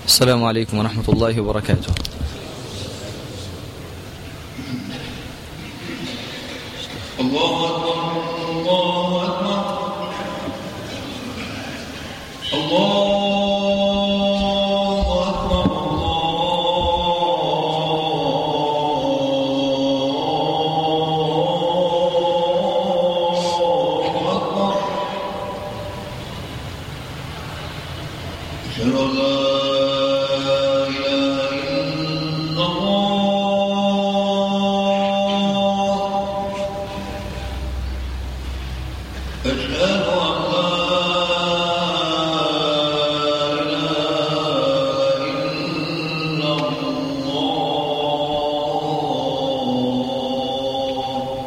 السلام عليكم ورحمة الله وبركاته الله أكبر الله أكبر الله أكبر الله أكبر أشهد أن لا إله إلا الله أشهد أن لا إله إلا الله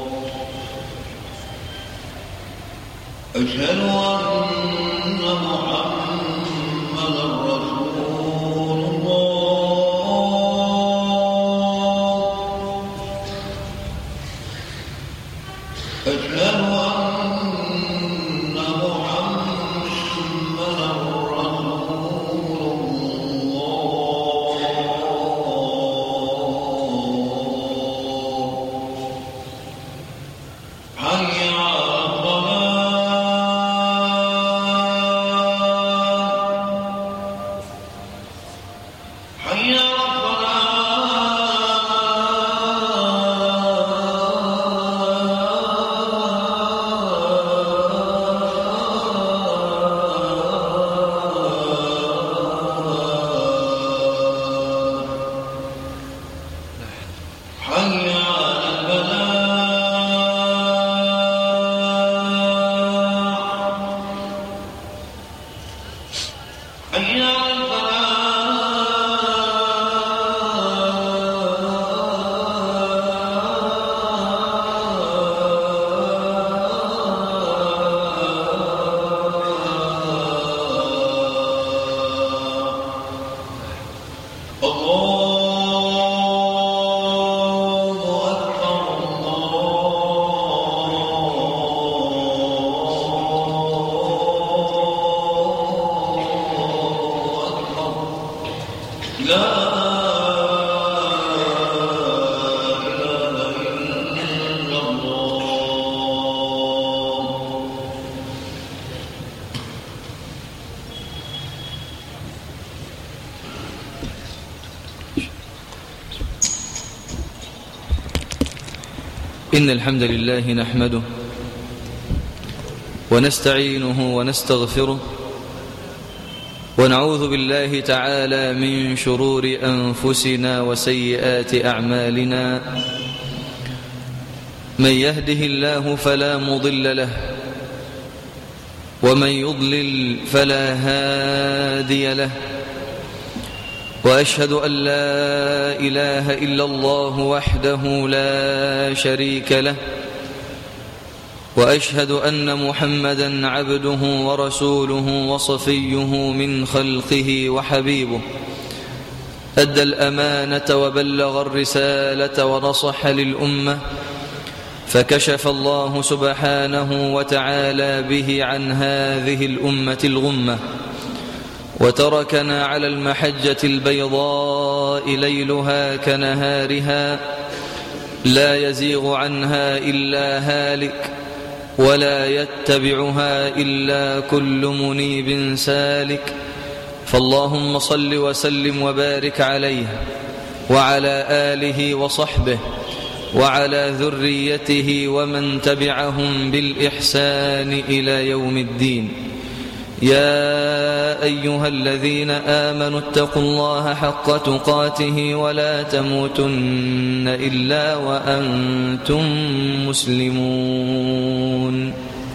أشهد أن محمدا رسول الله أشهد أن محمدا رسول الله حي على الصلاة حي على الصلاة حي على الفلاح حي على الفلاح الله أكبر الله أكبر لا إله إلا الله إن الحمد لله نحمده ونستعينه ونستغفره ونعوذ بالله تعالى من شرور أنفسنا وسيئات أعمالنا من يهده الله فلا مضل له ومن يضلل فلا هادي له واشهد ان لا اله الا الله وحده لا شريك له واشهد ان محمدا عبده ورسوله وصفيه من خلقه وحبيبه ادى الامانه وبلغ الرساله ونصح للامه فكشف الله سبحانه وتعالى به عن هذه الامه الغمه وتركنا على المحجة البيضاء ليلها كنهارها لا يزيغ عنها إلا هالك ولا يتبعها إلا كل منيب سالك فاللهم صل وسلم وبارك عليه وعلى آله وصحبه وعلى ذريته ومن تبعهم بالإحسان إلى يوم الدين يا أيها الذين آمنوا اتقوا الله حق تقاته ولا تموتن إلا وأنتم مسلمون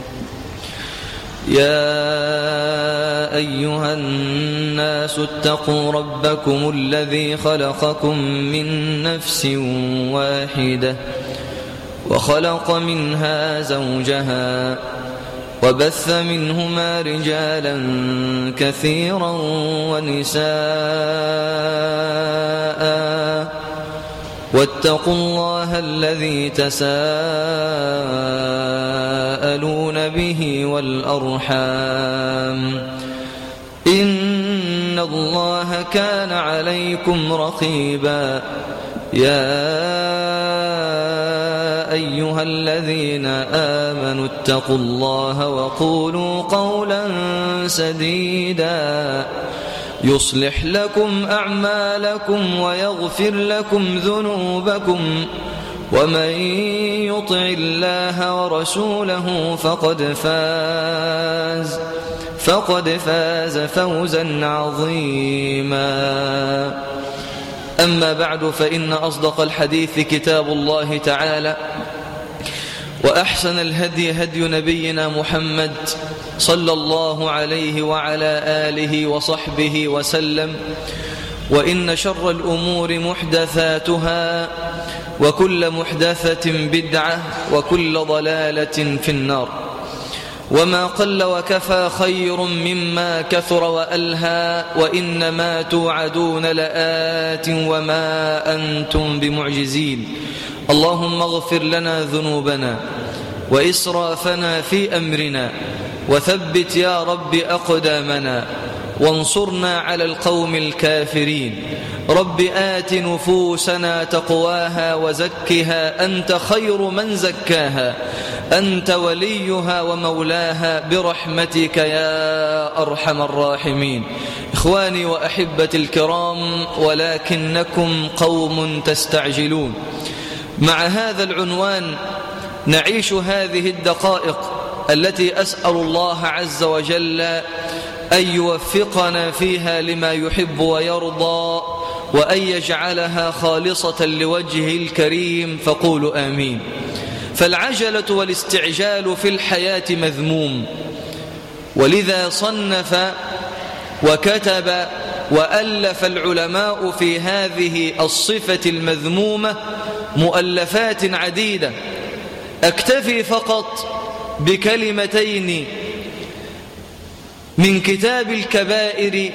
يا أيها الناس اتقوا ربكم الذي خلقكم من نفس واحدة وخلق منها زوجها وبث منهما رجالا كثيرا ونساء واتقوا الله الذي تساءلون به والأرحام إن إن الله كان عليكم رقيبا يا أيها الذين آمنوا اتقوا الله وقولوا قولا سديدا يصلح لكم أعمالكم ويغفر لكم ذنوبكم ومن يطع الله ورسوله فقد فاز فقد فاز فوزا عظيما أما بعد فإن أصدق الحديث كتاب الله تعالى وأحسن الهدي هدي نبينا محمد صلى الله عليه وعلى آله وصحبه وسلم وإن شر الأمور محدثاتها وكل محدثة بدعة وكل ضلالة في النار وما قل وكفى خير مما كثر وألهى وإنما توعدون لآت وما أنتم بمعجزين اللهم اغفر لنا ذنوبنا وإسرافنا في أمرنا وثبت يا رب أقدامنا وانصرنا على القوم الكافرين رب آت نفوسنا تقواها وزكها أنت خير من زكاها أنت وليها ومولاها برحمتك يا أرحم الراحمين إخواني وأحبتي الكرام ولكنكم قوم تستعجلون مع هذا العنوان نعيش هذه الدقائق التي أسأل الله عز وجل أن يوفقنا فيها لما يحب ويرضى وأن يجعلها خالصة لوجهه الكريم فقولوا آمين فالعجلة والاستعجال في الحياة مذموم ولذا صنف وكتب وألف العلماء في هذه الصفة المذمومة مؤلفات عديدة أكتفي فقط بكلمتين من كتاب الكبائر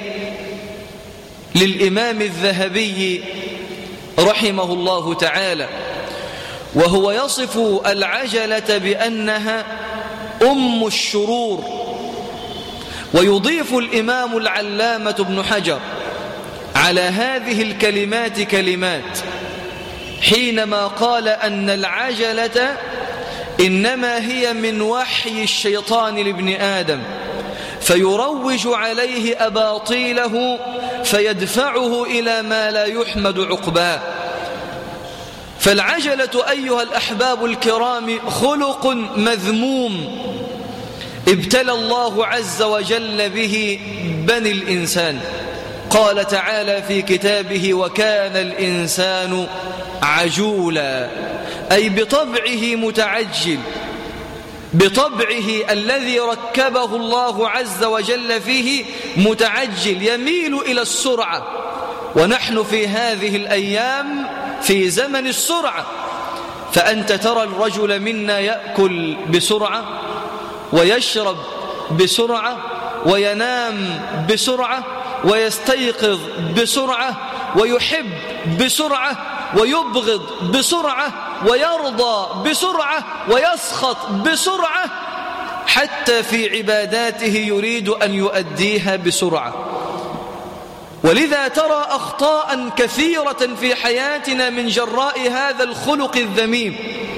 للإمام الذهبي رحمه الله تعالى وهو يصف العجلة بأنها أم الشرور ويضيف الإمام العلامة بن حجر على هذه الكلمات كلمات حينما قال أن العجلة إنما هي من وحي الشيطان لابن آدم فيروج عليه أباطيله فيدفعه إلى ما لا يحمد عقباه فالعجلة أيها الأحباب الكرام خلق مذموم ابتلى الله عز وجل به بني الإنسان قال تعالى في كتابه وكان الإنسان عجولا أي بطبعه متعجل بطبعه الذي ركبه الله عز وجل فيه متعجل يميل إلى السرعة ونحن في هذه الأيام في زمن السرعة فأنت ترى الرجل منا يأكل بسرعة ويشرب بسرعة وينام بسرعة ويستيقظ بسرعة ويحب بسرعة ويبغض بسرعة ويرضى بسرعة ويسخط بسرعة حتى في عباداته يريد أن يؤديها بسرعة ولذا ترى أخطاء كثيرة في حياتنا من جراء هذا الخلق الذميم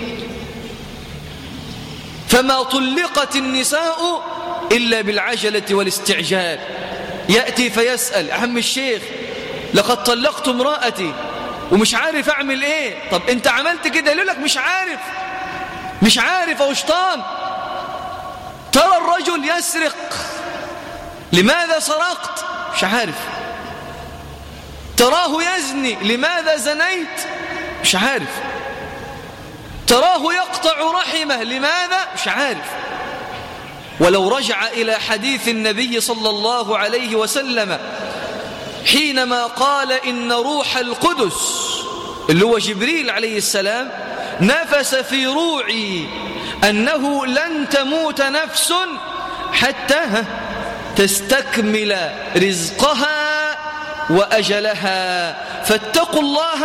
فما طلقت النساء إلا بالعجلة والاستعجال يأتي فيسأل عم الشيخ لقد طلقت امرأتي ومش عارف أعمل إيه طب أنت عملت كده يقول لك مش عارف مش عارف أو شطان ترى الرجل يسرق لماذا سرقت مش عارف تراه يزني لماذا زنيت مش عارف تراه يقطع رحمه لماذا مش عارف ولو رجع إلى حديث النبي صلى الله عليه وسلم حينما قال إن روح القدس اللي هو جبريل عليه السلام نفس في روعي أنه لن تموت نفس حتى تستكمل رزقها وأجلها فاتقوا الله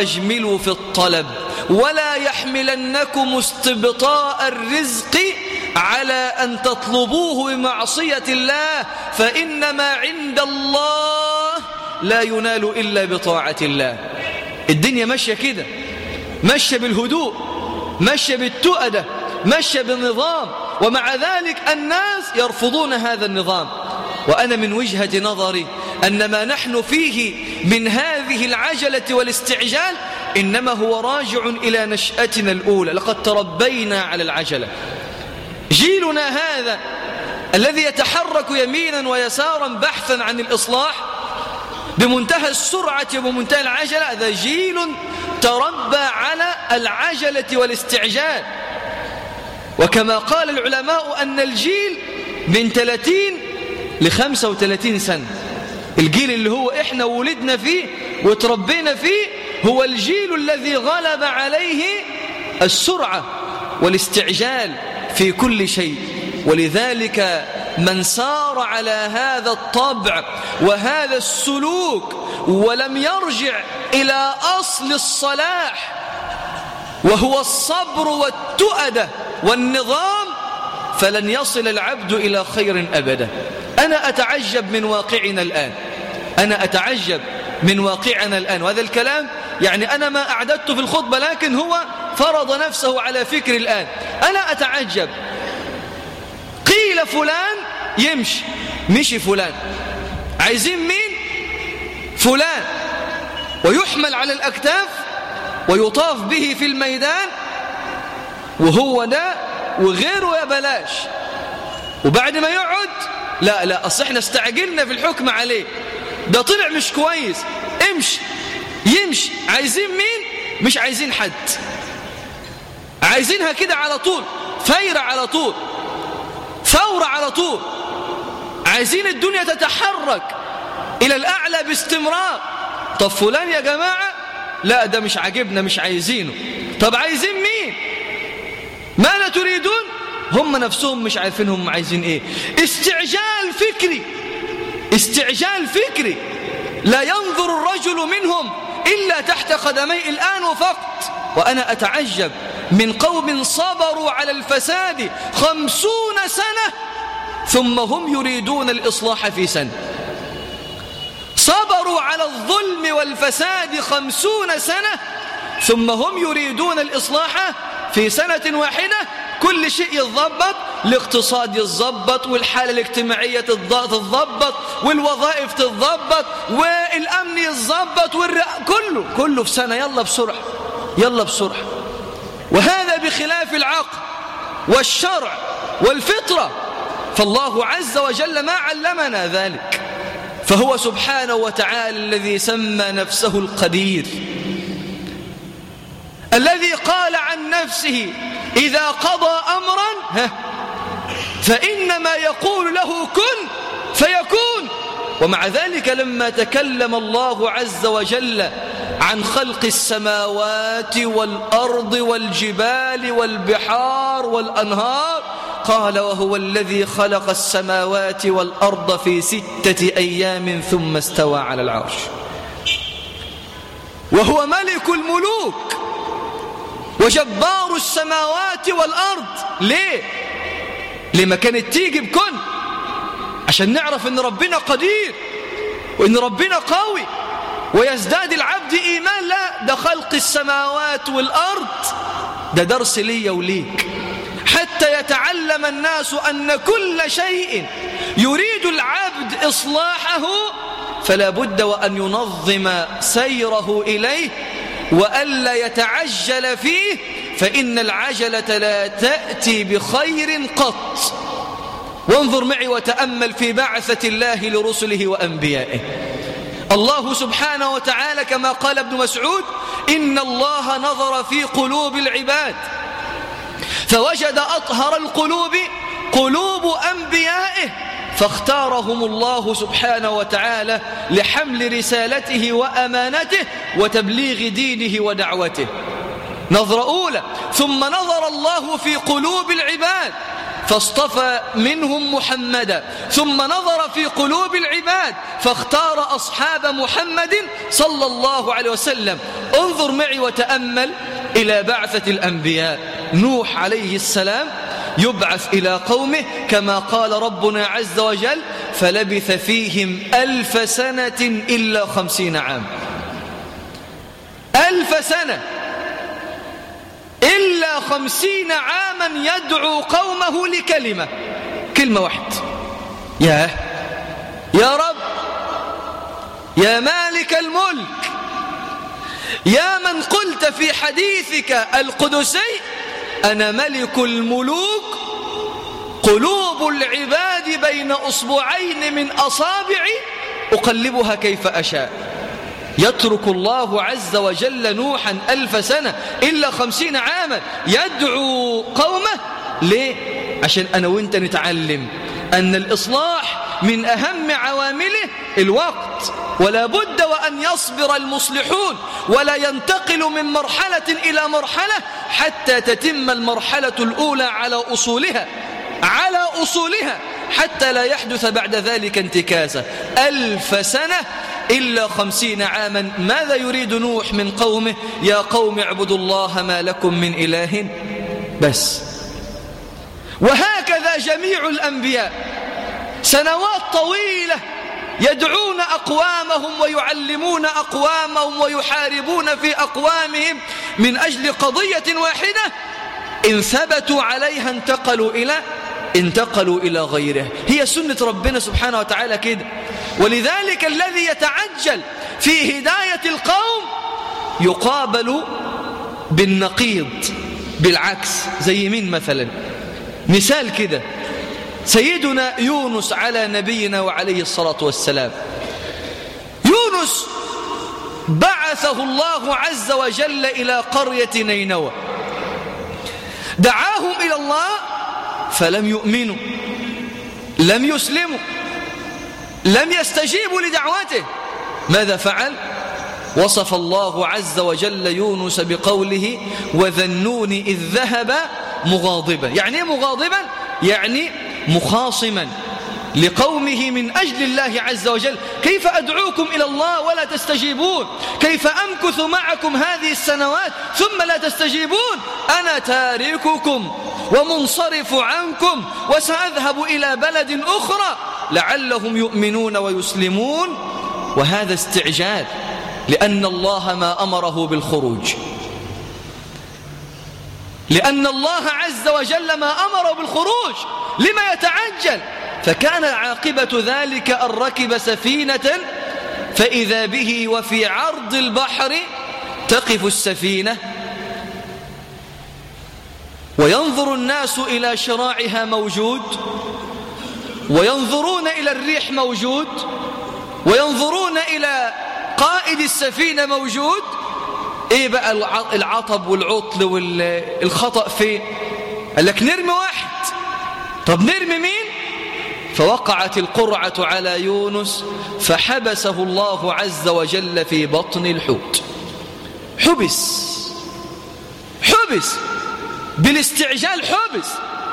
وأجملوا في الطلب ولا يحملنكم استبطاء الرزق على أن تطلبوه بمعصية الله فإن ما عند الله لا ينال إلا بطاعة الله الدنيا ماشية كده ماشية بالهدوء ماشية بالتؤدة ماشية بالنظام ومع ذلك الناس يرفضون هذا النظام وأنا من وجهة نظري أن ما نحن فيه من هذه العجلة والاستعجال إنما هو راجع إلى نشأتنا الأولى لقد تربينا على العجلة جيلنا هذا الذي يتحرك يمينا ويسارا بحثا عن الإصلاح بمنتهى السرعة وبمنتهى العجلة هذا جيل تربى على العجلة والاستعجال وكما قال العلماء أن الجيل من 30 ل 35 سنة الجيل اللي هو إحنا ولدنا فيه وتربينا فيه هو الجيل الذي غلب عليه السرعة والاستعجال في كل شيء ولذلك من سار على هذا الطبع وهذا السلوك ولم يرجع إلى أصل الصلاح وهو الصبر والتؤدة والنظام فلن يصل العبد إلى خير أبدا أنا أتعجب من واقعنا الآن أنا أتعجب من واقعنا الآن وهذا الكلام يعني أنا ما أعددت في الخطبة لكن هو فرض نفسه على فكر الآن أنا أتعجب قيل فلان يمشي مشي فلان عايزين مين فلان ويحمل على الأكتاف ويطاف به في الميدان وهو ده وغيره يا بلاش وبعد ما يقعد لا لا أصل احنا استعجلنا في الحكم عليه ده طلع مش كويس امشي يمشي عايزين مين مش عايزين حد عايزينها كده على طول فايرة على طول ثورة على طول عايزين الدنيا تتحرك إلى الأعلى باستمرار طب فلان يا جماعة لا ده مش عاجبنا مش عايزينه طب عايزين مين ماذا تريدون هم نفسهم مش عارفين هم عايزين ايه استعجال فكري استعجال فكري لا ينظر الرجل منهم إلا تحت قدمي الآن فقط وأنا أتعجب من قوم صبروا على الفساد خمسون سنة ثم هم يريدون الإصلاح في سنة صبروا على الظلم والفساد خمسون سنة ثم هم يريدون الإصلاح في سنة واحدة كل شيء يتضبط الاقتصاد يتضبط والحالة الاجتماعية تتضبط والوظائف تتضبط والأمن يتضبط والرق... كله كله في سنة يلا بسرعة يلا بسرعة وهذا بخلاف العقل والشرع والفطرة فالله عز وجل ما علمنا ذلك فهو سبحانه وتعالى الذي سمى نفسه القدير الذي قال عن نفسه إذا قضى أمرا فإنما يقول له كن فيكون ومع ذلك لما تكلم الله عز وجل عن خلق السماوات والأرض والجبال والبحار والأنهار قال وهو الذي خلق السماوات والأرض في ستة أيام ثم استوى على العرش وهو ملك الملوك وجبار السماوات والأرض ليه؟ لما كانت تيجي بكن عشان نعرف ان ربنا قدير وان ربنا قوي ويزداد العبد إيمان لا ده خلق السماوات والأرض ده درس لي وليك حتى يتعلم الناس أن كل شيء يريد العبد إصلاحه فلا بد وأن ينظم سيره إليه وألا يتعجل فيه فإن العجلة لا تأتي بخير قط وانظر معي وتأمل في بعثة الله لرسله وأنبيائه الله سبحانه وتعالى كما قال ابن مسعود إن الله نظر في قلوب العباد فوجد أطهر القلوب قلوب أنبيائه فاختارهم الله سبحانه وتعالى لحمل رسالته وأمانته وتبليغ دينه ودعوته نظرة أولى ثم نظر الله في قلوب العباد فاصطفى منهم محمدا ثم نظر في قلوب العباد فاختار أصحاب محمد صلى الله عليه وسلم انظر معي وتأمل إلى بعثة الأنبياء نوح عليه السلام يبعث إلى قومه كما قال ربنا عز وجل فلبث فيهم ألف سنة إلا خمسين عام ألف سنة إلا خمسين عاما يدعو قومه لكلمة كلمة واحدة يا يا رب يا مالك الملك يا من قلت في حديثك القدسي أنا ملك الملوك قلوب العباد بين أصبعين من أصابعي أقلبها كيف أشاء يترك الله عز وجل نوحا ألف سنة إلا خمسين عاما يدعو قومه ليه؟ عشان أنا وإنت نتعلم أن الإصلاح من أهم عوامله الوقت ولا بد وأن يصبر المصلحون ولا ينتقل من مرحلة إلى مرحلة حتى تتم المرحلة الأولى على أصولها على أصولها حتى لا يحدث بعد ذلك انتكاسة ألف سنة إلا خمسين عاما ماذا يريد نوح من قومه يا قوم اعبدوا الله ما لكم من إله بس وهكذا جميع الأنبياء سنوات طويلة يدعون أقوامهم ويعلمون أقوامهم ويحاربون في أقوامهم من أجل قضية واحدة إن ثبتوا عليها انتقلوا إلى انتقلوا إلى غيره هي سنة ربنا سبحانه وتعالى كده ولذلك الذي يتعجل في هداية القوم يقابل بالنقيض بالعكس زي مين مثلا مثال كده سيدنا يونس على نبينا وعليه الصلاة والسلام يونس بعثه الله عز وجل إلى قرية نينوى دعاهم إلى الله فلم يؤمنوا لم يسلموا لم يستجيبوا لدعوته ماذا فعل؟ وصف الله عز وجل يونس بقوله وذنون إذ ذهب مغاضبا يعني مغاضبا يعني مخاصما لقومه من أجل الله عز وجل كيف أدعوكم إلى الله ولا تستجيبون كيف أمكث معكم هذه السنوات ثم لا تستجيبون أنا تارككم ومنصرف عنكم وسأذهب إلى بلد أخرى لعلهم يؤمنون ويسلمون وهذا استعجال لأن الله ما أمره بالخروج لأن الله عز وجل ما أمر بالخروج لما يتعجل فكان عاقبة ذلك أن ركب سفينة فإذا به وفي عرض البحر تقف السفينة وينظر الناس إلى شراعها موجود وينظرون إلى الريح موجود وينظرون إلى قائد السفينة موجود ايه بقى العطب والعطل والخطأ فين قال لك نرمي واحد طب نرمي مين فوقعت القرعة على يونس فحبسه الله عز وجل في بطن الحوت حبس حبس بالاستعجال حبس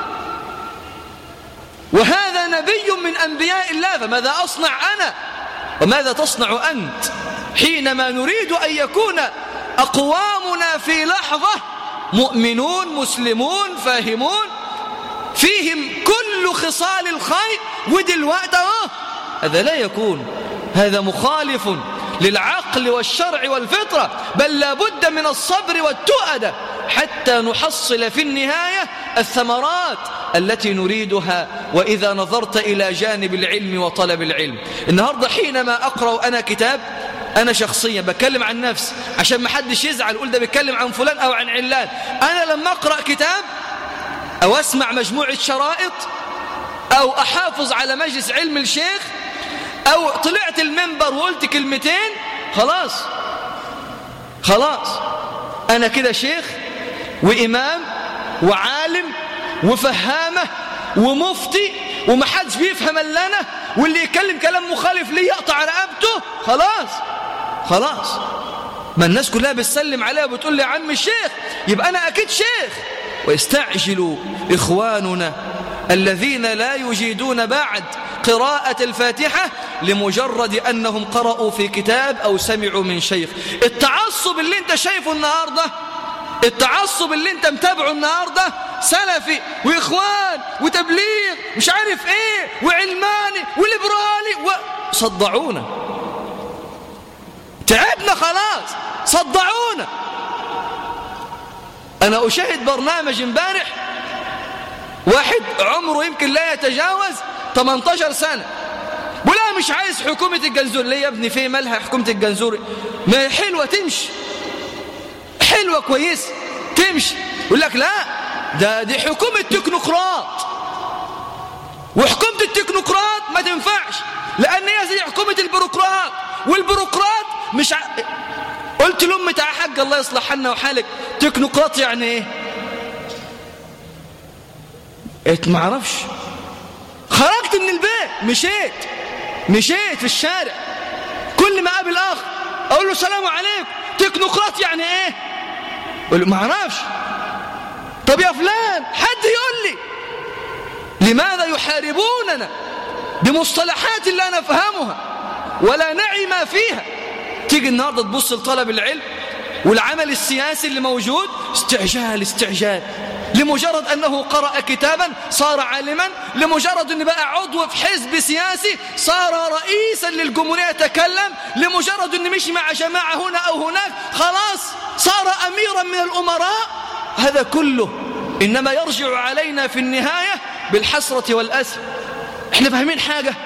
وهذا نبي من أنبياء الله فماذا أصنع أنا وماذا تصنع أنت حينما نريد أن يكون أقوامنا في لحظة مؤمنون مسلمون فاهمون فيهم كل خصال الخير ودلوقتي اهو هذا لا يكون هذا مخالف للعقل والشرع والفطرة بل لا بد من الصبر والتؤدة حتى نحصل في النهاية الثمرات التي نريدها وإذا نظرت إلى جانب العلم وطلب العلم النهاردة حينما أقرأ أنا كتاب أنا شخصيا بتكلم عن نفسي عشان ما حدش يزعل يقول ده بيتكلم عن فلان أو عن علان أنا لما أقرأ كتاب أو أسمع مجموعة شرائط أو أحافظ على مجلس علم الشيخ أو طلعت المنبر وقلت كلمتين خلاص خلاص أنا كده شيخ وإمام وعالم وفهامة ومفتي ومحدش بيفهم إلا أنا واللي يتكلم كلام مخالف ليه يقطع رقبته خلاص خلاص ما الناس كلها بتسلم عليها وبتقول لي يا عم الشيخ يبقى أنا أكيد شيخ ويستعجل إخواننا الذين لا يجيدون بعد قراءة الفاتحة لمجرد أنهم قرأوا في كتاب أو سمعوا من شيخ التعصب اللي انت شايفه النهاردة التعصب اللي انت متابعه النهاردة سلفي وإخوان وتبليغ مش عارف إيه وعلماني وليبرالي و... صدعونا تعبنا خلاص صدعونا أنا أشاهد برنامج امبارح واحد عمره يمكن لا يتجاوز 18 سنة ولا مش عايز حكومة الجنزور ليه يا ابني في مالها حكومة الجنزور ما هي حلوة تمشي حلوة كويس تمشي يقول لك لا ده دي حكومة تكنوقراط وحكومة التكنوقراط ما تنفعش لأن هي زي حكومة البيروقراط والبيروقراط مش ع... قلت لأمي تعالى حاج الله يصلح حالنا وحالك تكنوقراط يعني ايه؟ قلت ما اعرفش خرجت من البيت مشيت مشيت في الشارع كل ما اقابل اخ اقول له السلام عليكم تكنوقراط يعني ايه اقول له ما اعرفش طب يا فلان حد يقول لي لماذا يحاربوننا بمصطلحات لا نفهمها ولا نعي ما فيها تيجي النهارده تبص لطلب العلم والعمل السياسي اللي موجود استعجال استعجال لمجرد أنه قرأ كتابا صار عالما لمجرد أنه بقى عضو في حزب سياسي صار رئيسا للجمهورية يتكلم لمجرد أنه مشي مع جماعة هنا أو هناك خلاص صار أميرا من الأمراء هذا كله إنما يرجع علينا في النهاية بالحسرة والأسف احنا فاهمين حاجة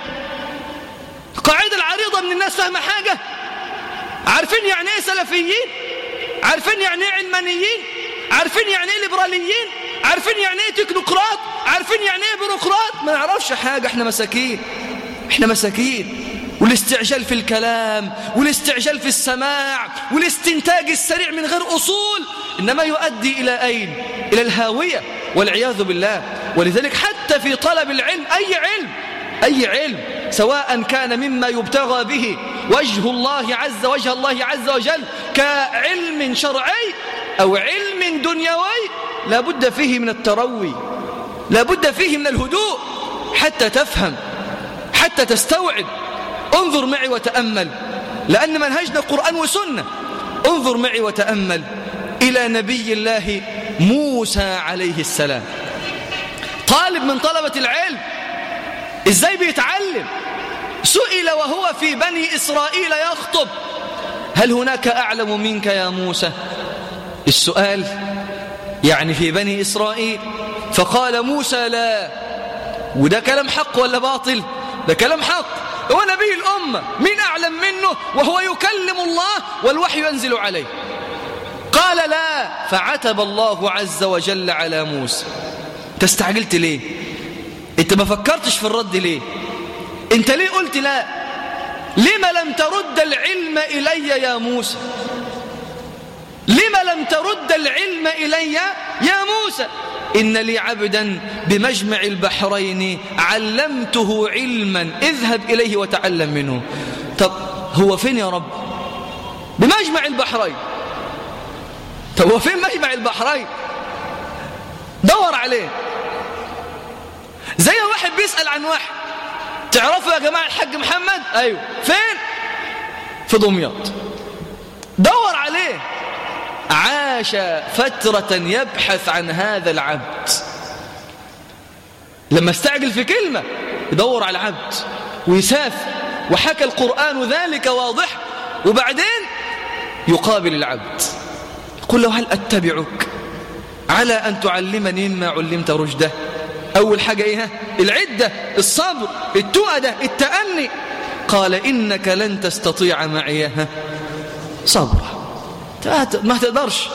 القاعدة العريضة من الناس فاهمة حاجة عارفين يعني ايه سلفيين عارفين يعني ايه علمانيين عارفين يعني ايه ليبراليين عارفين يعني ايه تكنوقراط عارفين يعني ايه بيروقراط ما نعرفش حاجة احنا مساكين احنا مساكين والاستعجال في الكلام والاستعجال في السماع والاستنتاج السريع من غير أصول إنما يؤدي إلى أين؟ إلى الهاوية والعياذ بالله ولذلك حتى في طلب العلم أي علم أي علم سواء كان مما يبتغى به وجه الله عز وجه الله عز وجل كعلم شرعي أو علم دنيوي لا بد فيه من التروي لا بد فيه من الهدوء حتى تفهم حتى تستوعب انظر معي وتأمل لأن منهجنا قرآن وسنة انظر معي وتأمل إلى نبي الله موسى عليه السلام طالب من طلبة العلم إزاي بيتعلم سئل وهو في بني إسرائيل يخطب هل هناك أعلم منك يا موسى السؤال يعني في بني إسرائيل فقال موسى لا وده كلام حق ولا باطل ده كلام حق هو نبي الأمة من أعلم منه وهو يكلم الله والوحي ينزل عليه قال لا فعتب الله عز وجل على موسى تستعجلت ليه انت ما فكرتش في الرد ليه انت ليه قلت لا لما لم ترد العلم إلي يا موسى لما لم ترد العلم إلي يا موسى إن لي عبدا بمجمع البحرين علمته علما اذهب إليه وتعلم منه طب هو فين يا رب بمجمع البحرين طب هو فين مجمع البحرين دور عليه زي واحد بيسأل عن واحد تعرفوا يا جماعة الحاج محمد أيوه فين في دمياط دور عليه عاش فترة يبحث عن هذا العبد لما استعجل في كلمة يدور على العبد ويسافر وحكى القرآن ذلك واضح وبعدين يقابل العبد يقول له هل أتبعك على أن تعلمني مما علمت رشده أول حاجة إيه العدة الصبر التؤدة التأني قال إنك لن تستطيع معي صبرا ما تقدرش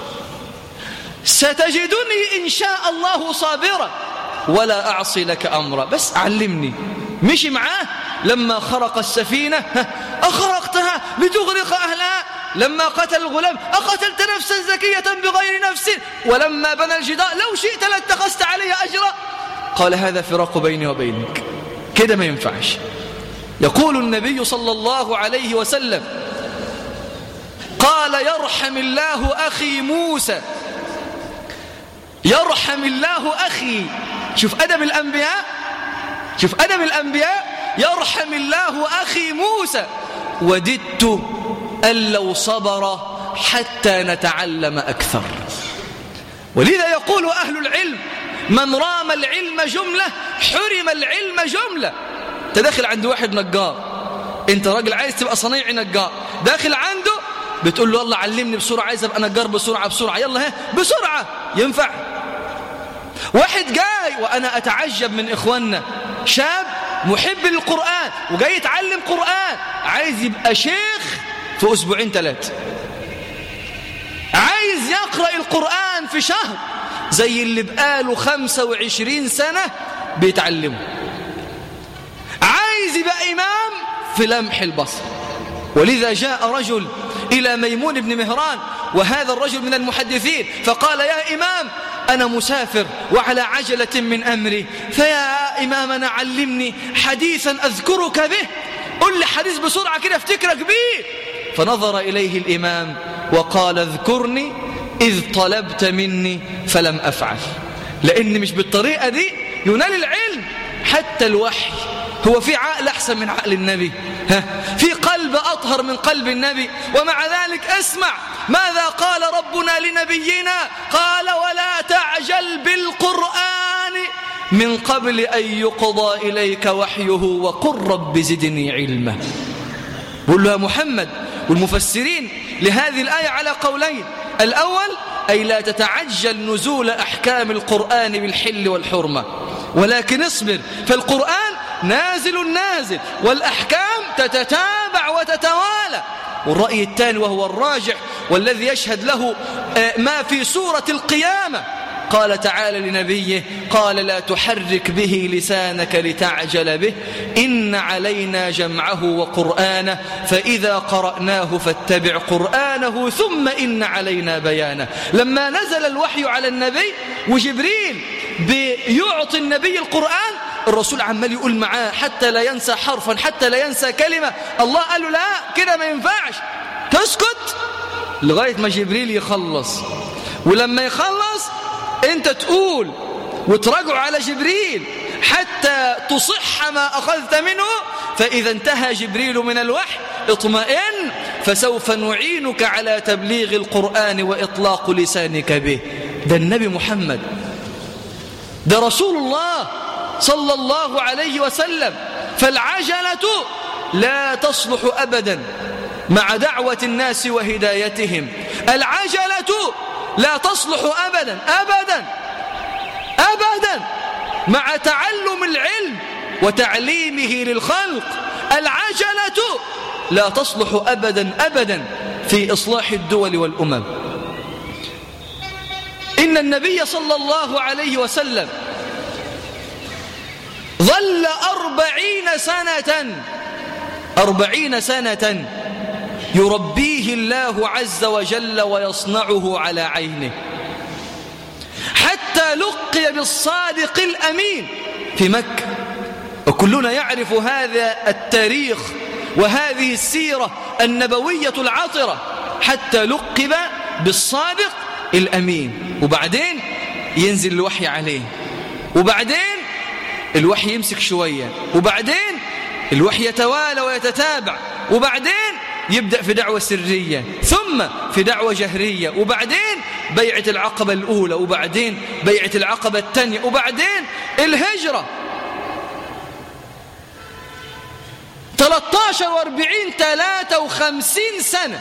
ستجدني إن شاء الله صابرا ولا أعصي لك أمرا بس علمني مشي معاه لما خرق السفينة أخرقتها لتغرق أهلها لما قتل الغلام أقتلت نفسا زكية بغير نفس ولما بنى الجدار لو شئت لاتخذت علي أجرا قال هذا فراق بيني وبينك كده ما ينفعش يقول النبي صلى الله عليه وسلم قال يرحم الله أخي موسى يرحم الله أخي شوف أدب الأنبياء شوف أدب الأنبياء يرحم الله أخي موسى وددت أن لو صبر حتى نتعلم أكثر ولذا يقول أهل العلم من رام العلم جملة حرم العلم جملة انت داخل عند واحد نجار انت راجل عايز تبقى صنيعي نجار داخل عنده بتقول له الله علمني بسرعة عايز ابقى نجار بسرعة بسرعة يلا ها بسرعة ينفع واحد جاي وأنا أتعجب من إخواننا شاب محب للقرآن وجاي يتعلم قرآن عايز يبقى شيخ في أسبوعين ثلاثة عايز يقرأ القرآن في شهر زي اللي بقاله خمسة وعشرين سنة بيتعلمه عايز يبقى إمام في لمح البصر ولذا جاء رجل إلى ميمون بن مهران وهذا الرجل من المحدثين فقال يا إمام أنا مسافر وعلى عجلة من أمري فيا إمامنا علمني حديثا أذكرك به قل لي حديث بسرعة كده افتكرك به فنظر إليه الإمام وقال اذكرني إذ طلبت مني فلم أفعل لأن مش بالطريقة دي ينال العلم حتى الوحي هو في عقل أحسن من عقل النبي ها في قلب أطهر من قلب النبي ومع ذلك اسمع ماذا قال ربنا لنبينا قال ولا تعجل بالقرآن من قبل أن يقضى إليك وحيه وقل رب زدني علما بقول له يا محمد والمفسرين لهذه الآية على قولين الأول أي لا تتعجل نزول أحكام القرآن بالحل والحرمة ولكن اصبر فالقرآن نازل نازل والأحكام تتتابع وتتوالى والرأي الثاني وهو الراجح والذي يشهد له ما في سورة القيامة قال تعالى لنبيه قال لا تحرك به لسانك لتعجل به إن علينا جمعه وقرآنه فإذا قرأناه فاتبع قرآنه ثم إن علينا بيانه لما نزل الوحي على النبي وجبريل بيعطي النبي القرآن الرسول عمال يقول معاه حتى لا ينسى حرفا حتى لا ينسى كلمة الله قال له لا كده ما ينفعش تسكت لغاية ما جبريل يخلص ولما يخلص انت تقول وتراجع على جبريل حتى تصح ما أخذت منه فإذا انتهى جبريل من الوحي اطمئن فسوف نعينك على تبليغ القرآن وإطلاق لسانك به ده النبي محمد ده رسول الله صلى الله عليه وسلم فالعجلة لا تصلح أبدا مع دعوة الناس وهدايتهم العجلة لا تصلح أبدا أبدا أبدا مع تعلم العلم وتعليمه للخلق العجلة لا تصلح أبدا أبدا في إصلاح الدول والأمم إن النبي صلى الله عليه وسلم ظل أربعين سنة أربعين سنة يربيه الله عز وجل ويصنعه على عينه حتى لقي بالصادق الأمين في مكة وكلنا يعرف هذا التاريخ وهذه السيرة النبوية العطرة حتى لقب بالصادق الأمين وبعدين ينزل الوحي عليه وبعدين الوحي يمسك شوية وبعدين الوحي يتوالى ويتتابع وبعدين يبدأ في دعوة سرية ثم في دعوة جهرية وبعدين بيعة العقبة الأولى وبعدين بيعة العقبة الثانية وبعدين الهجرة 13 و40 53 سنة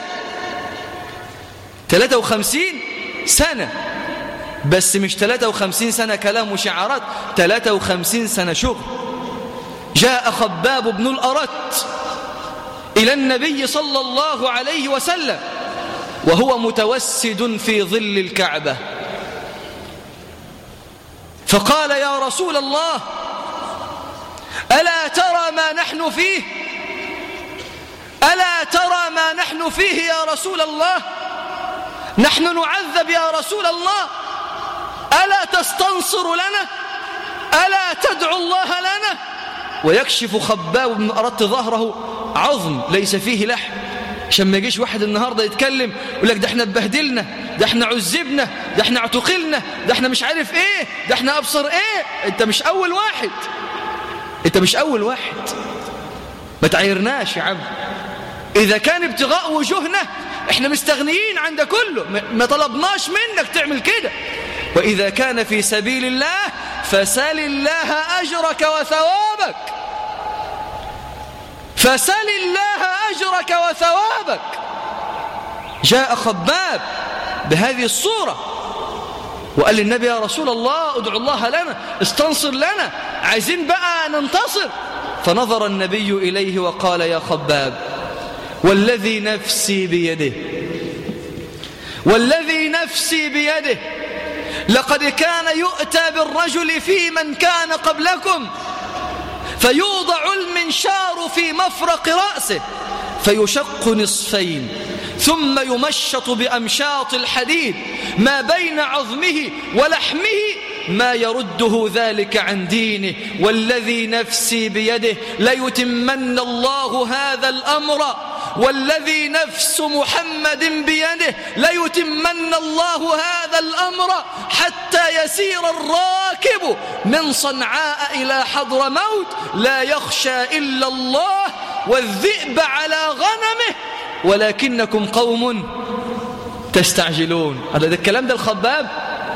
53 سنة بس مش 53 سنة كلام وشعارات 53 سنة شغل جاء خباب بن الأرت إلى النبي صلى الله عليه وسلم وهو متوسد في ظل الكعبة فقال يا رسول الله ألا ترى ما نحن فيه ألا ترى ما نحن فيه يا رسول الله نحن نعذب يا رسول الله ألا تستنصر لنا ألا تدعو الله لنا ويكشف خباب بن أردت ظهره عظم ليس فيه لحم عشان ما يجيش واحد النهاردة يتكلم يقول لك ده احنا اتبهدلنا ده احنا عذبنا ده احنا اعتقلنا ده احنا مش عارف ايه ده احنا ابصر ايه انت مش اول واحد انت مش اول واحد ما تعيرناش يا عم اذا كان ابتغاء وجوهنا احنا مستغنيين عن ده كله ما طلبناش منك تعمل كده وإذا كان في سبيل الله فسل الله أجرك وثوابك فسل الله أجرك وثوابك جاء خباب بهذه الصورة وقال للنبي يا رسول الله ادعو الله لنا استنصر لنا عايزين بقى ننتصر فنظر النبي إليه وقال يا خباب والذي نفسي بيده والذي نفسي بيده لقد كان يؤتى بالرجل في من كان قبلكم فيوضع المنشار في مفرق رأسه فيشق نصفين ثم يمشط بأمشاط الحديد ما بين عظمه ولحمه ما يرده ذلك عن دينه والذي نفسي بيده ليتمن الله هذا الأمر والذي نفس محمد بيده ليتمن الله هذا الأمر حتى يسير الراكب من صنعاء إلى حضر موت لا يخشى إلا الله والذئب على غنمه ولكنكم قوم تستعجلون هذا ده الكلام ده الخباب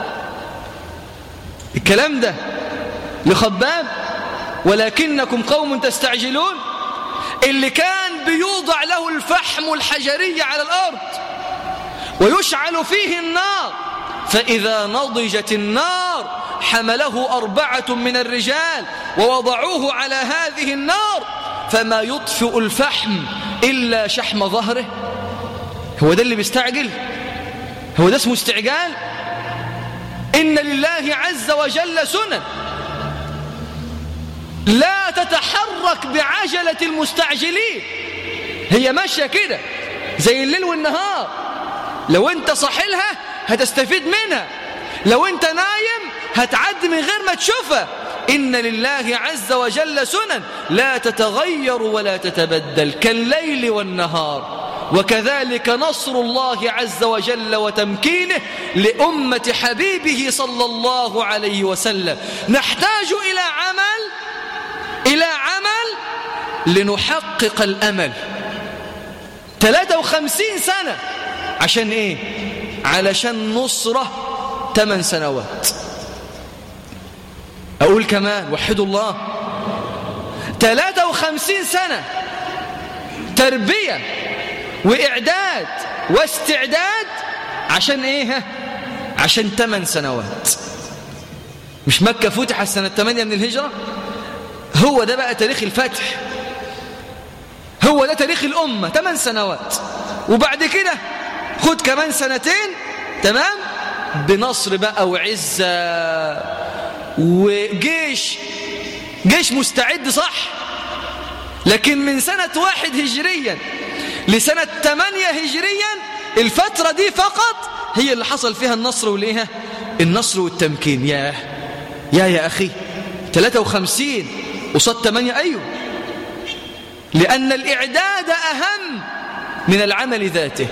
الكلام ده لخباب ولكنكم قوم تستعجلون اللي كان بيوضع له الفحم الحجري على الأرض ويشعل فيه النار فإذا نضجت النار حمله أربعة من الرجال ووضعوه على هذه النار فما يطفئ الفحم إلا شحم ظهره هو ده اللي بيستعجل هو ده اسمه استعجال إن لله عز وجل سنن لا تتحرك بعجلة المستعجلين هي ماشية كده زي الليل والنهار لو انت صاحلها هتستفيد منها لو انت نايم هتعدي من غير ما تشوفها إن لله عز وجل سنن لا تتغير ولا تتبدل كالليل والنهار وكذلك نصر الله عز وجل وتمكينه لأمة حبيبه صلى الله عليه وسلم نحتاج إلى عمل إلى عمل لنحقق الأمل 53 سنة عشان إيه؟ علشان نصرة 8 سنوات أقول كمان وحدوا الله 53 سنة تربية وإعداد واستعداد عشان إيه عشان 8 سنوات مش مكة فتحت سنة 8 من الهجرة هو ده بقى تاريخ الفتح هو ده تاريخ الأمة 8 سنوات وبعد كده خد كمان سنتين تمام بنصر بقى وعزة وجيش جيش مستعد صح لكن من سنة واحد هجريا لسنة ثمانية هجريا الفترة دي فقط هي اللي حصل فيها النصر وليها النصر والتمكين يا يا يا أخي 53 وصد 8 أيوه لأن الإعداد أهم من العمل ذاته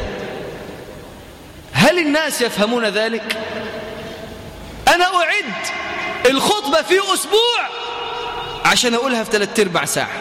هل الناس يفهمون ذلك أنا أعد الخطبة في أسبوع عشان أقولها في ثلاثة ارباع ساعة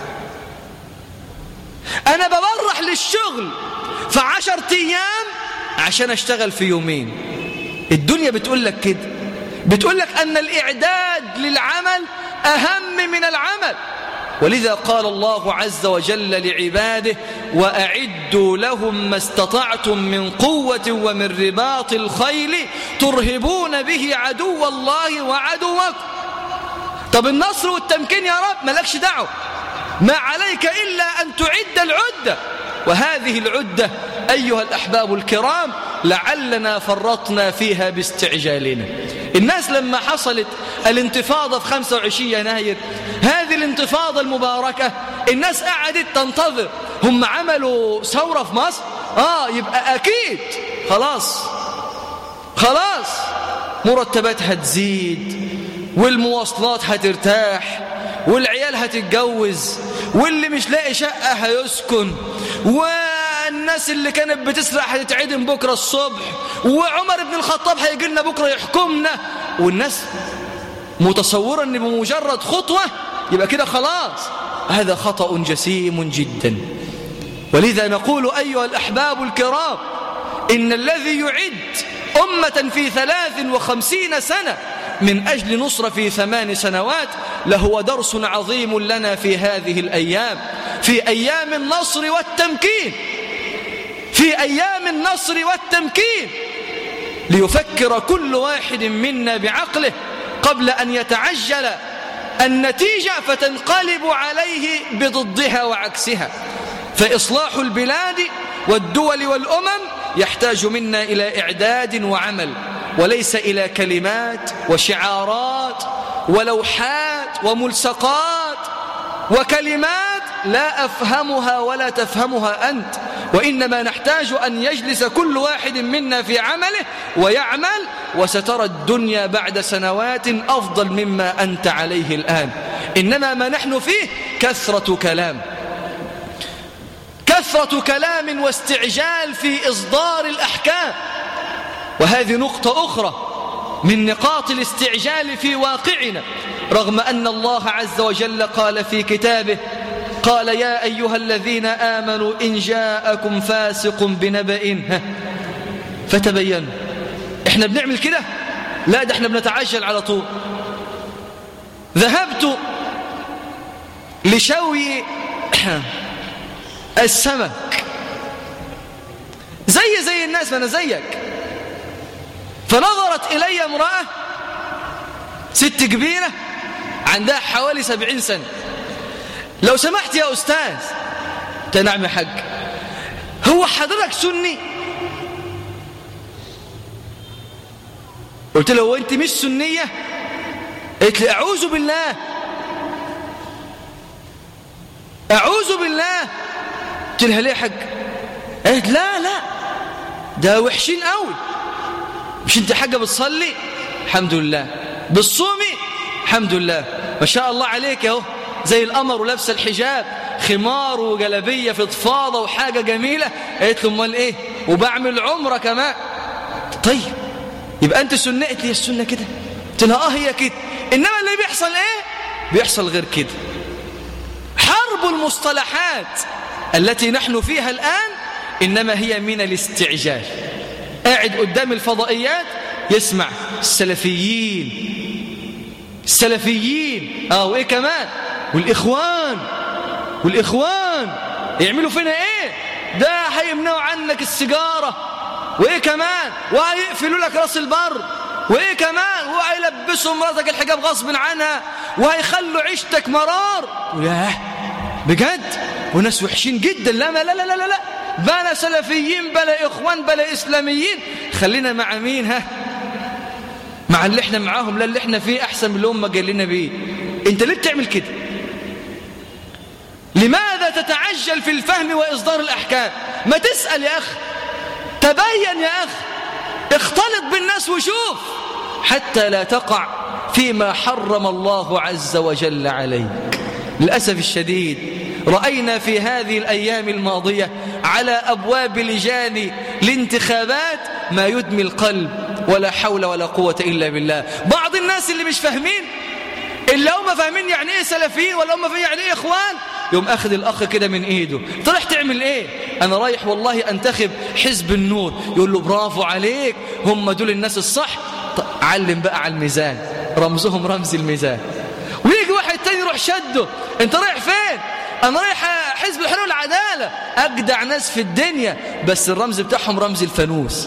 أنا ببرح للشغل في عشر أيام عشان أشتغل في يومين الدنيا بتقول لك كده بتقول لك أن الإعداد للعمل أهم من العمل ولذا قال الله عز وجل لعباده وأعدوا لهم ما استطعتم من قوة ومن رباط الخيل ترهبون به عدو الله وعدوكم طب النصر والتمكين يا رب ملكش دعوة ما عليك إلا أن تعد العدة وهذه العدة أيها الأحباب الكرام لعلنا فرطنا فيها باستعجالنا الناس لما حصلت الانتفاضة في 25 يناير هذه الانتفاضة المباركة الناس قعدت تنتظر هم عملوا ثورة في مصر آه يبقى أكيد خلاص خلاص مرتباتها تزيد والمواصلات هترتاح والعيال هتتجوز واللي مش لاقي شقة هيسكن والناس اللي كانت بتسرق هتتعدم بكرة الصبح وعمر بن الخطاب هيجي لنا بكرة يحكمنا والناس متصورة ان بمجرد خطوة يبقى كده خلاص هذا خطأ جسيم جدا ولذا نقول أيها الأحباب الكرام إن الذي يعد أمة في ثلاث وخمسين سنة من أجل نصرة في ثمان سنوات لهو درس عظيم لنا في هذه الأيام في أيام النصر والتمكين في أيام النصر والتمكين ليفكر كل واحد منا بعقله قبل أن يتعجل النتيجة فتنقلب عليه بضدها وعكسها فإصلاح البلاد والدول والأمم يحتاج منا إلى إعداد وعمل وليس إلى كلمات وشعارات ولوحات وملصقات وكلمات لا أفهمها ولا تفهمها أنت وإنما نحتاج أن يجلس كل واحد منا في عمله ويعمل وسترى الدنيا بعد سنوات أفضل مما أنت عليه الآن إنما ما نحن فيه كثرة كلام كثرة كلام واستعجال في إصدار الأحكام وهذه نقطة أخرى من نقاط الاستعجال في واقعنا رغم أن الله عز وجل قال في كتابه قال يا أيها الذين آمنوا إن جاءكم فاسق بنبأ فتبينوا احنا بنعمل كده لا ده احنا بنتعجل على طول ذهبت لشوي السمك زي زي الناس ما انا زيك فنظرت إلي امرأة ست كبيرة عندها حوالي سبعين سنة لو سمحت يا أستاذ نعم يا حاج هو حضرتك سني قلت له هو أنت مش سنية قلت لي أعوذ بالله أعوذ بالله قلت لها ليه يا حاج قالت لا لا ده وحشين قوي مش انت حاجة بتصلي الحمد لله بتصومي الحمد لله ما شاء الله عليك اهو زي القمر ولابسه الحجاب خمار وجلبيه فضفاضه وحاجه جميله قالت له امال ايه وبعمل عمره كمان طيب يبقى انت سنه قلت لي السنه كده قلت لها اه هي كده انما اللي بيحصل ايه بيحصل غير كده حرب المصطلحات التي نحن فيها الآن إنما هي من الاستعجال قاعد قدام الفضائيات يسمع السلفيين السلفيين اه وايه كمان والاخوان والاخوان يعملوا فينا ايه ده هيمنعوا عنك السيجاره وايه كمان وهيقفلوا لك راس البر وايه كمان وهيلبسوا مراتك الحجاب غصب عنها وهيخلوا عيشتك مرار ياه بجد وناس وحشين جدا لا لا لا لا لا لا بلا سلفيين بلا اخوان بلا اسلاميين خلينا مع مين ها مع اللي احنا معاهم لا اللي احنا فيه احسن من اللي هم قال لنا بيه انت ليه بتعمل كده لماذا تتعجل في الفهم واصدار الاحكام ما تسال يا اخي تبين يا اخي اختلط بالناس وشوف حتى لا تقع فيما حرم الله عز وجل عليك للاسف الشديد راينا في هذه الايام الماضيه على ابواب لجان الانتخابات ما يدمي القلب ولا حول ولا قوة إلا بالله بعض الناس اللي مش فاهمين اللي هم فاهمين يعني ايه سلفيين ولا هم فاهمين يعني ايه اخوان يوم اخذ الاخ كده من ايده انت رايح تعمل ايه انا رايح والله انتخب حزب النور يقول له برافو عليك هم دول الناس الصح طب علم بقى على الميزان رمزهم رمز الميزان ويجي واحد تاني يروح شده انت رايح فين انا رايح حزب الحريه والعداله اجدع ناس في الدنيا بس الرمز بتاعهم رمز الفانوس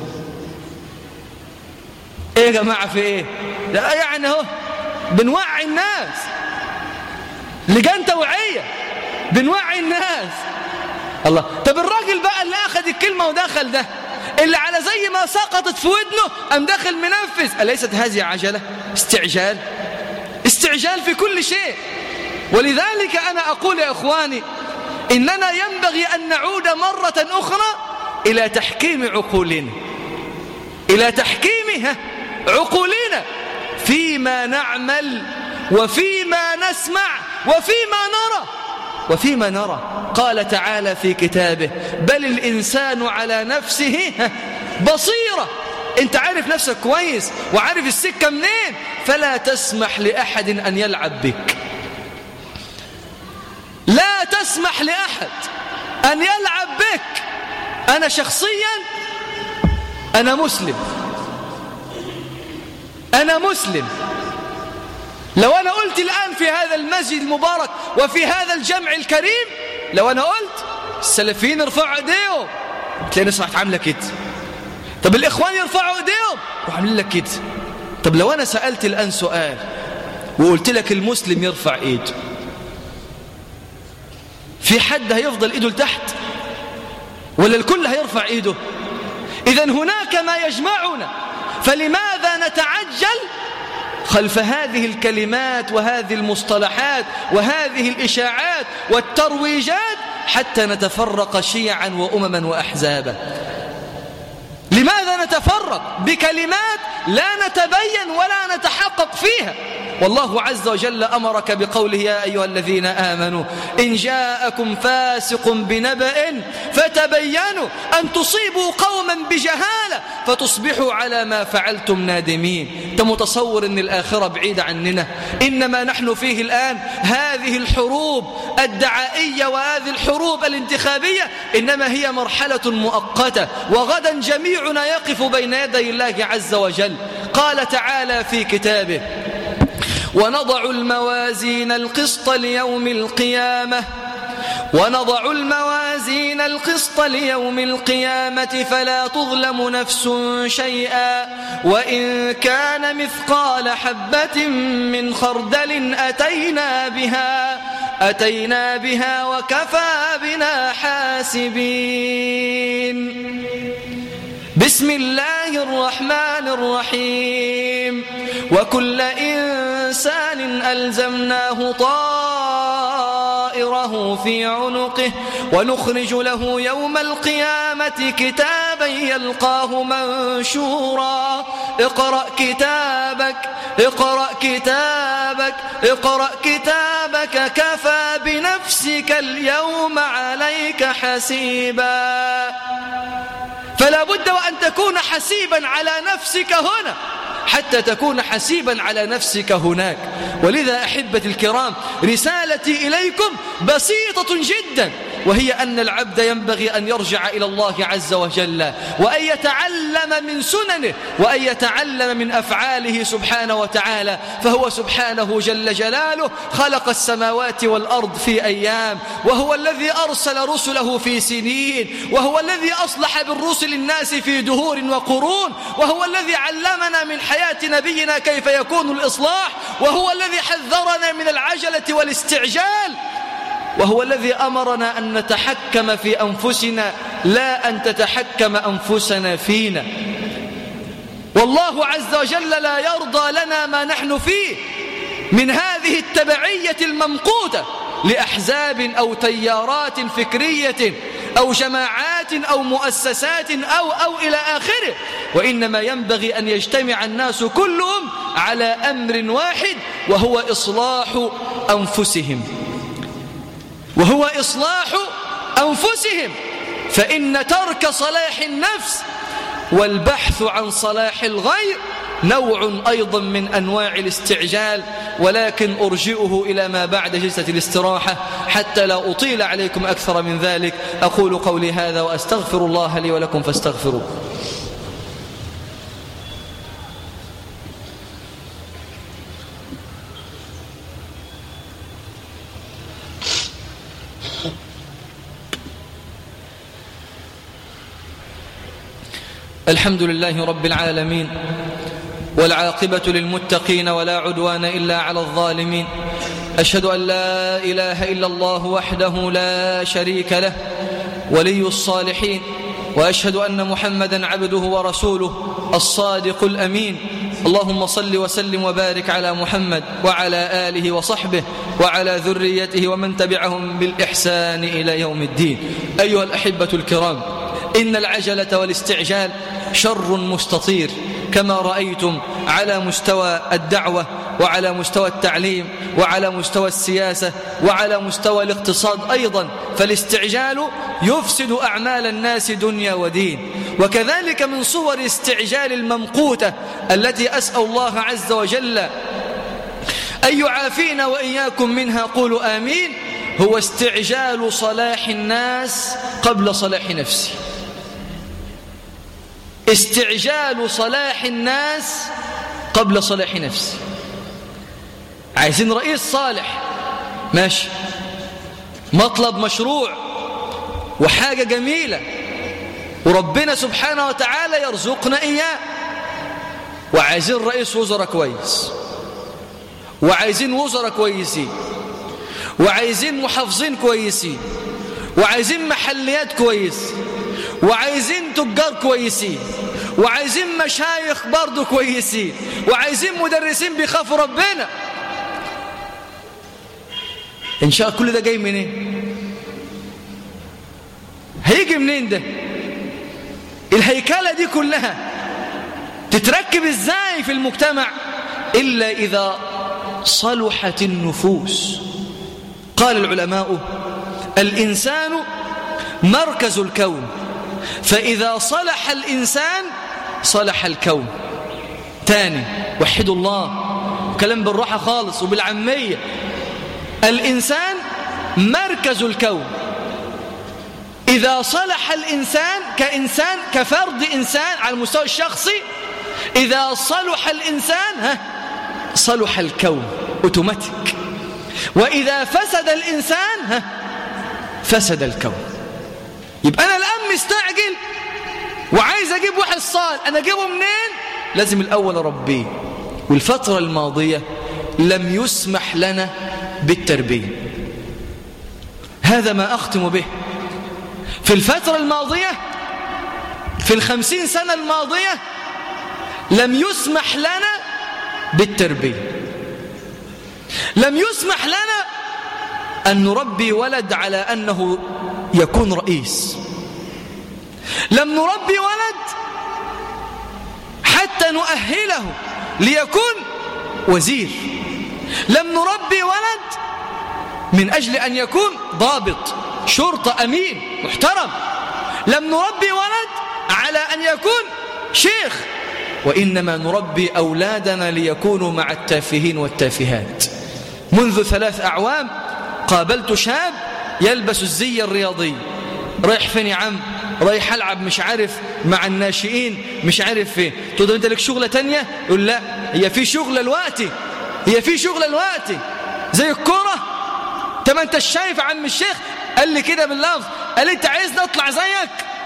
ايه يا جماعة في ايه لا يعني اهو بنوعي الناس لجان توعية بنوعي الناس الله طب الراجل بقى اللي اخذ الكلمة ودخل ده اللي على زي ما سقطت في ودنه قام داخل منفذ أليست هذه عجلة استعجال استعجال في كل شيء ولذلك أنا أقول يا إخواني إننا ينبغي أن نعود مرة أخرى إلى تحكيم عقولنا إلى تحكيمها عقولنا فيما نعمل وفيما نسمع وفيما نرى وفيما نرى قال تعالى في كتابه بل الإنسان على نفسه بصيرة انت عارف نفسك كويس وعارف السكة منين فلا تسمح لأحد أن يلعب بك لا تسمح لأحد أن يلعب بك أنا شخصيا أنا مسلم أنا مسلم لو أنا قلت الآن في هذا المسجد المبارك وفي هذا الجمع الكريم لو أنا قلت السلفيين يرفعوا ايديهم تلاقي ناس راحت عامله كده طب الإخوان يرفعوا ايديهم روح عاملين لك كده طب لو أنا سألت الآن سؤال وقلت لك المسلم يرفع ايده في حد هيفضل ايده لتحت ولا الكل هيرفع ايده إذا هناك ما يجمعنا فلماذا نتعجل خلف هذه الكلمات وهذه المصطلحات وهذه الإشاعات والترويجات حتى نتفرق شيعا وأمما وأحزابا لماذا نتفرق بكلمات لا نتبين ولا نتحقق فيها والله عز وجل أمرك بقوله يا أيها الذين آمنوا إن جاءكم فاسق بنبأ فتبينوا أن تصيبوا قوما بجهالة فتصبحوا على ما فعلتم نادمين أنت متصور أن الآخرة بعيدة عننا إنما نحن فيه الآن هذه الحروب الدعائية وهذه الحروب الانتخابية إنما هي مرحلة مؤقتة وغدا جميعنا يقف بين يدي الله عز وجل قال تعالى في كتابه ونضع الموازين القسط ليوم القيامة ونضع الموازين القسط ليوم القيامة فلا تظلم نفس شيئا وإن كان مثقال حبة من خردل أتينا بها أتينا بها وكفى بنا حاسبين بسم الله الرحمن الرحيم وكل إنسان ألزمناه طائره في عنقه ونخرج له يوم القيامة كتابا يلقاه منشورا اقرأ كتابك اقرأ كتابك اقرأ كتابك كفى بنفسك اليوم عليك حسيبا فلا بد وأن تكون حسيبا على نفسك هنا حتى تكون حسيبا على نفسك هناك ولذا أحبة الكرام رسالتي إليكم بسيطة جدا وهي أن العبد ينبغي أن يرجع إلى الله عز وجل وأن يتعلم من سننه وأن يتعلم من أفعاله سبحانه وتعالى فهو سبحانه جل جلاله خلق السماوات والأرض في أيام وهو الذي أرسل رسله في سنين وهو الذي أصلح بالرسل الناس في دهور وقرون وهو الذي علمنا من حياة نبينا كيف يكون الإصلاح وهو الذي حذرنا من العجلة والاستعجال وهو الذي أمرنا أن نتحكم في أنفسنا لا أن تتحكم أنفسنا فينا والله عز وجل لا يرضى لنا ما نحن فيه من هذه التبعية الممقوتة لأحزاب أو تيارات فكرية أو جماعات أو مؤسسات أو أو إلى آخره وإنما ينبغي أن يجتمع الناس كلهم على أمر واحد وهو إصلاح أنفسهم وهو إصلاح أنفسهم فإن ترك صلاح النفس والبحث عن صلاح الغير نوع أيضا من أنواع الاستعجال ولكن أرجئه إلى ما بعد جلسة الاستراحة حتى لا أطيل عليكم أكثر من ذلك أقول قولي هذا وأستغفر الله لي ولكم فاستغفروه الحمد لله رب العالمين والعاقبة للمتقين ولا عدوان إلا على الظالمين أشهد أن لا إله إلا الله وحده لا شريك له ولي الصالحين وأشهد أن محمدا عبده ورسوله الصادق الأمين اللهم صل وسلم وبارك على محمد وعلى آله وصحبه وعلى ذريته ومن تبعهم بالإحسان إلى يوم الدين أيها الأحبة الكرام إن العجلة والاستعجال شر مستطير كما رأيتم على مستوى الدعوة وعلى مستوى التعليم وعلى مستوى السياسة وعلى مستوى الاقتصاد أيضا فالاستعجال يفسد أعمال الناس دنيا ودين وكذلك من صور استعجال الممقوتة التي أسأل الله عز وجل أن يعافينا وإياكم منها قولوا آمين هو استعجال صلاح الناس قبل صلاح نفسه استعجال صلاح الناس قبل صلاح نفسي عايزين رئيس صالح ماشي مطلب مشروع وحاجة جميلة وربنا سبحانه وتعالى يرزقنا إياه وعايزين رئيس وزراء كويس وعايزين وزراء كويسين وعايزين محافظين كويسين وعايزين محليات كويس وعايزين تجار كويسين وعايزين مشايخ برضو كويسين وعايزين مدرسين بيخافوا ربنا ان شاء الله كل ده جاي منين إيه؟ هيجي منين ده الهيكلة دي كلها تتركب ازاي في المجتمع إلا إذا صلحت النفوس قال العلماء الإنسان مركز الكون فإذا صلح الإنسان صلح الكون تاني وحدوا الله كلام بالراحة خالص وبالعامية الإنسان مركز الكون إذا صلح الإنسان كإنسان كفرد إنسان على المستوى الشخصي إذا صلح الإنسان ها صلح الكون أوتوماتيك وإذا فسد الإنسان ها فسد الكون يبقى أنا الآن مستعجل وعايز أجيب واحد صال أنا أجيبه منين لازم الأول أربيه والفترة الماضية لم يسمح لنا بالتربية هذا ما أختم به في الفترة الماضية في الخمسين سنة الماضية لم يسمح لنا بالتربية لم يسمح لنا أن نربي ولد على أنه يكون رئيس لم نربي ولد حتى نؤهله ليكون وزير لم نربي ولد من أجل أن يكون ضابط شرطة أمين محترم لم نربي ولد على أن يكون شيخ وإنما نربي أولادنا ليكونوا مع التافهين والتافهات منذ ثلاث أعوام قابلت شاب يلبس الزي الرياضي رايح فين يا عم رايح ألعب مش عارف مع الناشئين مش عارف فين تقول انت لك شغلة تانية يقول لا هي في شغلة الوقت هي في شغلة الوقت زي الكرة طب انت شايف يا عم الشيخ قال لي كده باللفظ قال لي انت عايز نطلع زيك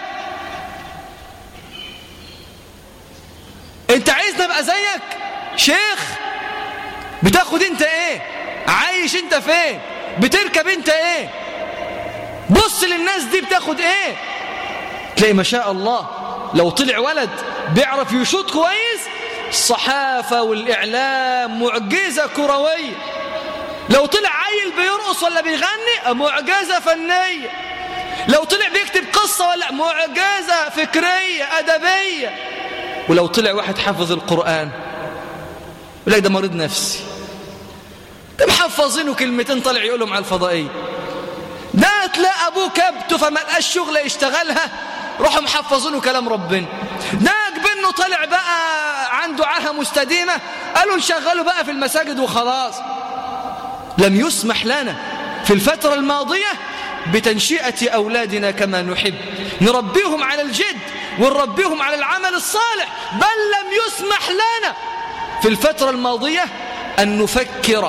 انت عايز نبقى زيك شيخ بتاخد انت ايه عايش انت فين بتركب انت ايه بص للناس دي بتاخد ايه تلاقي ما شاء الله لو طلع ولد بيعرف يشوط كويس الصحافة والإعلام معجزة كروية لو طلع عيل بيرقص ولا بيغني معجزة فنية لو طلع بيكتب قصة ولا معجزة فكرية أدبية ولو طلع واحد حافظ القرآن يقول لك ده مريض نفسي ده محفظينه كلمتين طلع يقولهم على الفضائية ده تلاقى أبوه كبته فما لقاش شغلة يشتغلها روحوا محفظينه كلام ربنا ده جبنه طلع بقى عنده عاهة مستديمة قالوا نشغله بقى في المساجد وخلاص لم يسمح لنا في الفترة الماضية بتنشئة أولادنا كما نحب نربيهم على الجد ونربيهم على العمل الصالح بل لم يسمح لنا في الفترة الماضية أن نفكر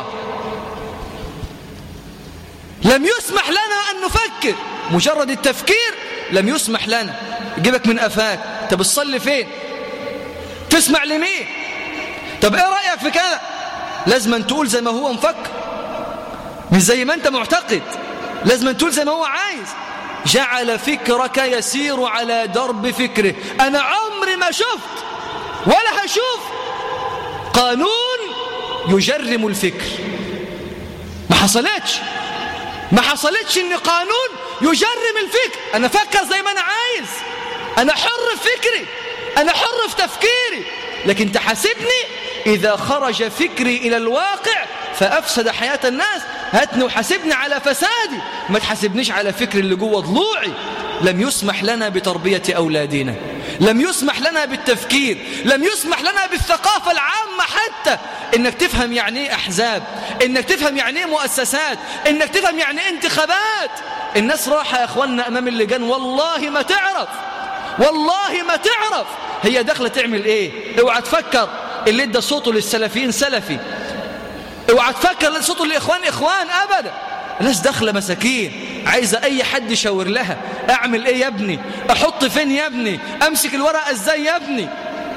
لم يسمح لنا أن نفكر مجرد التفكير لم يسمح لنا يجيبك من أفاك طب تصلي فين تسمع لمين طب ايه رأيك في كذا لازم أن تقول زي ما هو مفكر مش زي ما أنت معتقد لازم أن تقول زي ما هو عايز جعل فكرك يسير على درب فكره أنا عمري ما شفت ولا هشوف قانون يجرم الفكر ما حصلتش ما حصلتش ان قانون يجرم الفكر انا فكر زي ما انا عايز انا حر في فكري انا حر في تفكيري لكن تحاسبني اذا خرج فكري الى الواقع فافسد حياة الناس هاتني وحاسبني على فسادي ما تحاسبنيش على فكري اللي جوه ضلوعي لم يسمح لنا بتربية أولادنا لم يسمح لنا بالتفكير لم يسمح لنا بالثقافة العامة حتى إنك تفهم يعني إيه أحزاب إنك تفهم يعني إيه مؤسسات إنك تفهم يعني إيه انتخابات الناس راحة يا أخوانا أمام اللجان والله ما تعرف والله ما تعرف هي داخله تعمل ايه اوعى تفكر اللي ادى صوته للسلفيين سلفي اوعى تفكر اللي صوته للاخوان اخوان ابدا الناس داخله مساكين عايزه اي حد يشاور لها اعمل ايه يا ابني احط فين يا ابني امسك الورقه ازاي يا ابني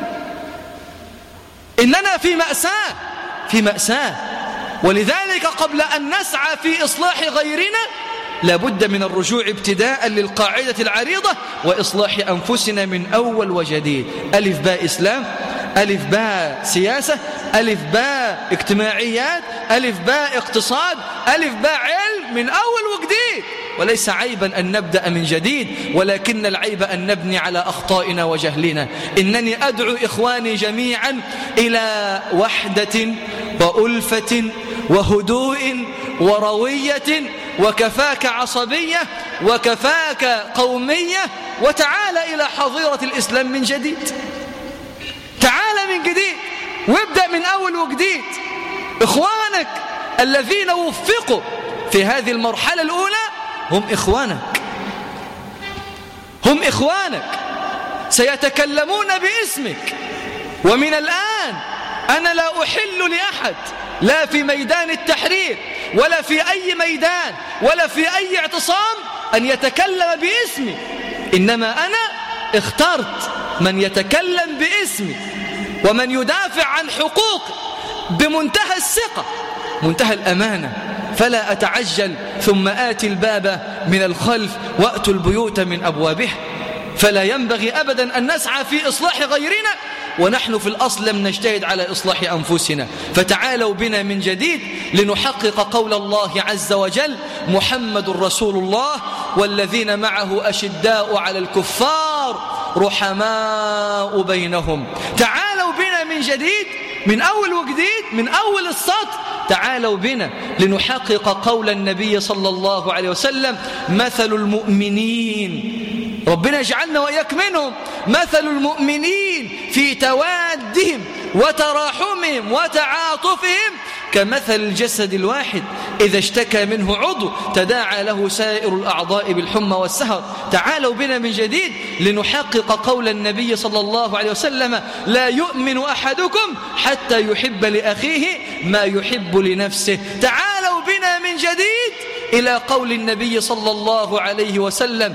اننا في ماساه في ماساه ولذلك قبل ان نسعى في اصلاح غيرنا لابد من الرجوع ابتداء للقاعدة العريضة وإصلاح أنفسنا من أول وجديد ألف باء إسلام ألف باء سياسة ألف باء اجتماعيات ألف باء اقتصاد ألف باء علم من أول وجديد وليس عيبا أن نبدأ من جديد ولكن العيب أن نبني على أخطائنا وجهلنا إنني أدعو إخواني جميعا إلى وحدة وألفة وهدوء وروية وكفاك عصبية وكفاك قومية وتعال إلى حظيرة الإسلام من جديد تعال من جديد وابدأ من أول وجديد إخوانك الذين وفقوا في هذه المرحلة الأولى هم إخوانك هم إخوانك سيتكلمون باسمك ومن الآن أنا لا أحل لأحد لا في ميدان التحرير ولا في أي ميدان ولا في أي اعتصام أن يتكلم باسمي إنما أنا اخترت من يتكلم باسمي ومن يدافع عن حقوقي بمنتهى الثقة منتهى الأمانة فلا أتعجل ثم آتي الباب من الخلف وأت البيوت من أبوابها فلا ينبغي أبدا أن نسعى في إصلاح غيرنا ونحن في الأصل لم نجتهد على إصلاح أنفسنا فتعالوا بنا من جديد لنحقق قول الله عز وجل محمد رسول الله والذين معه أشداء على الكفار رحماء بينهم تعالوا بنا من جديد من أول وجديد من أول السطر تعالوا بنا لنحقق قول النبي صلى الله عليه وسلم مثل المؤمنين ربنا يجعلنا وإياك منهم مثل المؤمنين في توادهم وتراحمهم وتعاطفهم كمثل الجسد الواحد إذا اشتكى منه عضو تداعى له سائر الأعضاء بالحمى والسهر تعالوا بنا من جديد لنحقق قول النبي صلى الله عليه وسلم لا يؤمن أحدكم حتى يحب لأخيه ما يحب لنفسه تعالوا بنا من جديد إلى قول النبي صلى الله عليه وسلم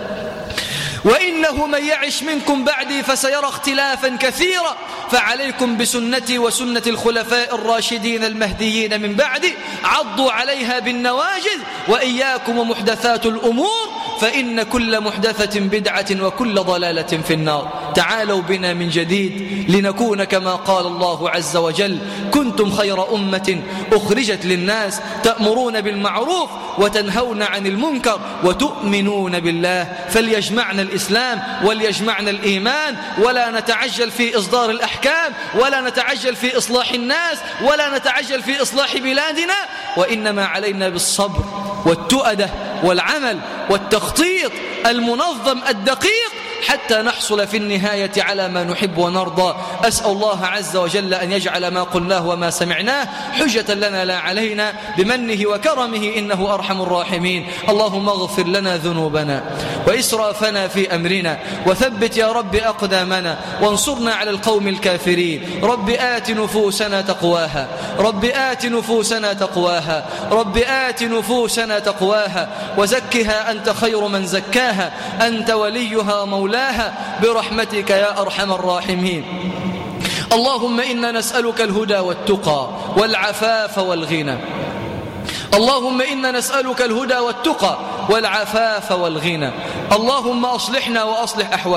وإنه من يعش منكم بعدي فسيرى اختلافا كثيرا فعليكم بسنتي وسنة الخلفاء الراشدين المهديين من بعدي عضوا عليها بالنواجذ وإياكم ومحدثات الأمور فإن كل محدثة بدعة وكل ضلالة في النار تعالوا بنا من جديد لنكون كما قال الله عز وجل كنتم خير أمة أخرجت للناس تأمرون بالمعروف وتنهون عن المنكر وتؤمنون بالله فليجمعنا الإسلام وليجمعنا الإيمان ولا نتعجل في إصدار الأحكام ولا نتعجل في إصلاح الناس ولا نتعجل في إصلاح بلادنا وإنما علينا بالصبر والتؤدة والعمل والتخطيط المنظم الدقيق حتى نحصل في النهاية على ما نحب ونرضى أسأل الله عز وجل أن يجعل ما قلناه وما سمعناه حجة لنا لا علينا بمنه وكرمه إنه أرحم الراحمين اللهم اغفر لنا ذنوبنا وإسرافنا في أمرنا وثبت يا رب أقدامنا وانصرنا على القوم الكافرين رب آت نفوسنا تقواها رب آت نفوسنا تقواها رب آت نفوسنا تقواها وزكها أنت خير من زكاها أنت وليها مولاها برحمتك يا أرحم الراحمين اللهم إنا نسألك الهدى والتقى والعفاف والغنى اللهم إنا نسألك الهدى والتقى والعفاف والغنى اللهم أصلحنا وأصلح أحوالنا